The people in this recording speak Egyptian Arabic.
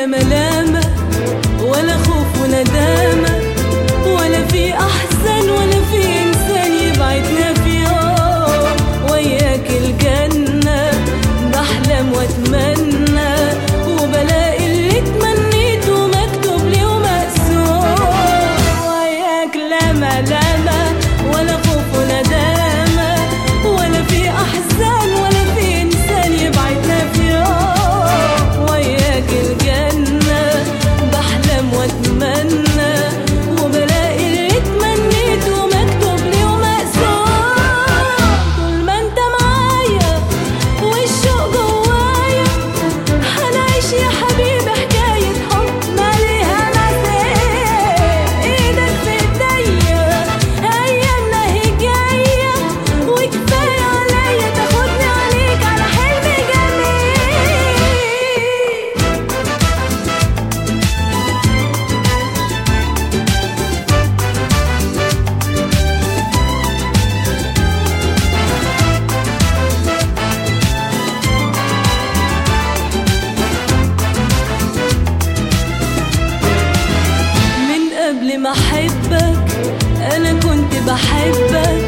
لا ملامة ولا خوف وندامة ولا في أحزان ولا في إنسان يبعدنا في يوم وياك الجنة بحلم وأتمنى وبلاقي اللي تمنيته مكتوب لي ومقسوم وياك لا ملامة ولا خوف وندامة ولا في أحزان ولا في إنسان يبعدنا في يوم وياك الجنة بحلم وأتمنى وبلاقي اللي تمنيته مكتوب لي ومقسوم طول ما أنت معايا والشوق جوايا هنعيش يا حبيبي حكاية حب ماليها مثيل ايدك في ايديا ايامنا هي جاية وكفاية عليا تاخدني عليك على حلم جميل من قبل ما احبك انا كنت بحبك